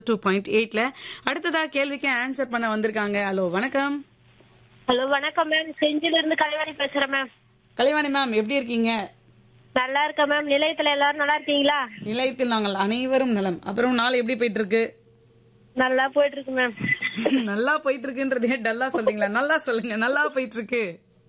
two point எயிட்ல அடுத்ததா கேள்விக்கு ஆன்சர் பண்ண வந்திருக்காங்க ஹலோ வணக்கம் ஹலோ வணக்கம் மேம் செஞ்சில இருந்து கலைவாணி பேசுறேன் மேம் கலைவாணி மேம் எப்படி இருக்கீங்க நல்லா இருக்கேன் மேம் நிலையத்துல எல்லாரும் நல்லா இருக்கீங்களா நிலையத்தில் நாங்கள் அனைவரும் நலம் அப்புறம் நாள் எப்படி போயிட்டு இருக்கு நல்லா போயிட்டு இருக்கு மேம் நல்லா போயிட்டு இருக்குன்றதே டல்லா சொல்றீங்களா நல்லா சொல்லுங்க நல்லா போயிட்டு இருக்கு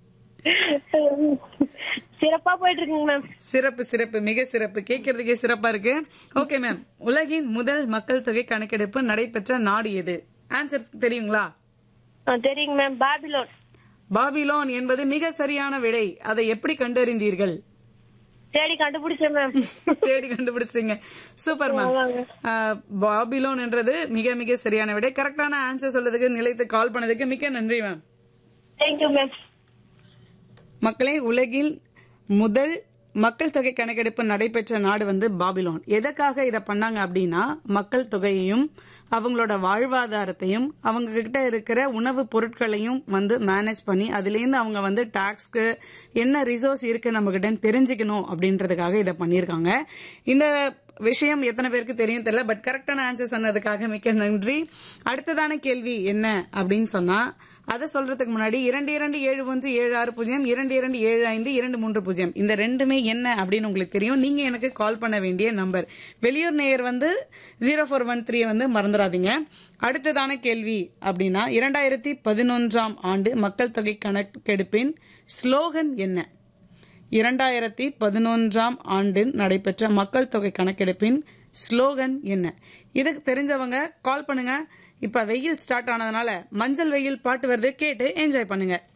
சிறப்பா போயிட்டு இருக்குங்க மேம் சிறப்பு சிறப்பு மிக சிறப்பு கேட்கறதுக்கே சிறப்பா இருக்கு ஓகே மேம் உலகின் முதல் மக்கள் தொகை கணக்கெடுப்பு நடைபெற்ற நாடு எது ஆன்சர் தெரியுங்களா ஆ, தெரியுங்க மேம் பாபிலோன் பாபிலோன் என்பது மிக சரியான விடை அதை எப்படி கண்டறிந்தீர்கள் தேடி கண்டுபிடிச்சேன் மேம் தேடி கண்டுபிடிச்சீங்க சூப்பர் மேம் பாபிலோன் என்றது மிக மிக சரியான விடை கரெக்டான ஆன்சர் சொல்றதுக்கு நிலைத்து கால் பண்ணதுக்கு மிக்க நன்றி மேம் தேங்க்யூ மேம் மக்களே உலகில் முதல் மக்கள் தொகை கணக்கெடுப்பு நடைபெற்ற நாடு வந்து பாபிலோன் எதற்காக இதை பண்ணாங்க அப்படின்னா மக்கள் தொகையையும் அவங்களோட வாழ்வாதாரத்தையும் அவங்க கிட்ட இருக்கிற உணவுப் பொருட்களையும் வந்து மேனேஜ் பண்ணி அதுலேருந்து அவங்க வந்து டாக்ஸ்க்கு என்ன ரிசோர்ஸ் இருக்கு நம்ம கிட்ட தெரிஞ்சுக்கணும் அப்படின்றதுக்காக இதை பண்ணியிருக்காங்க இந்த விஷயம் எத்தனை பேருக்கு தெரியும் தெரியல பட் கரெக்டான ஆன்சர் சொன்னதுக்காக மிக்க நன்றி அடுத்ததான கேள்வி என்ன அப்படின்னு சொன்னா அதை சொல்றதுக்கு முன்னாடி இரண்டு இரண்டு ஏழு ஒன்று ஏழு ஆறு பூஜ்ஜியம் இரண்டு இரண்டு ஏழு ஐந்து இரண்டு மூன்று பூஜ்ஜியம் இந்த ரெண்டுமே என்ன அப்படின்னு உங்களுக்கு தெரியும் நீங்க எனக்கு கால் பண்ண வேண்டிய நம்பர் வெளியூர் நேயர் வந்து ஜீரோ ஃபோர் ஒன் த்ரீ வந்து மறந்துடாதீங்க அடுத்ததான கேள்வி அப்படின்னா இரண்டாயிரத்தி பதினொன்றாம் ஆண்டு மக்கள் தொகை கணக்கெடுப்பின் ஸ்லோகன் என்ன இரண்டாயிரத்தி பதினொன்றாம் ஆண்டில் நடைபெற்ற மக்கள் தொகை கணக்கெடுப்பின் ஸ்லோகன் என்ன இதுக்கு தெரிஞ்சவங்க கால் பண்ணுங்க இப்ப வெயில் ஸ்டார்ட் ஆனதுனால மஞ்சள் வெயில் பாட்டு வருது கேட்டு என்ஜாய் பண்ணுங்க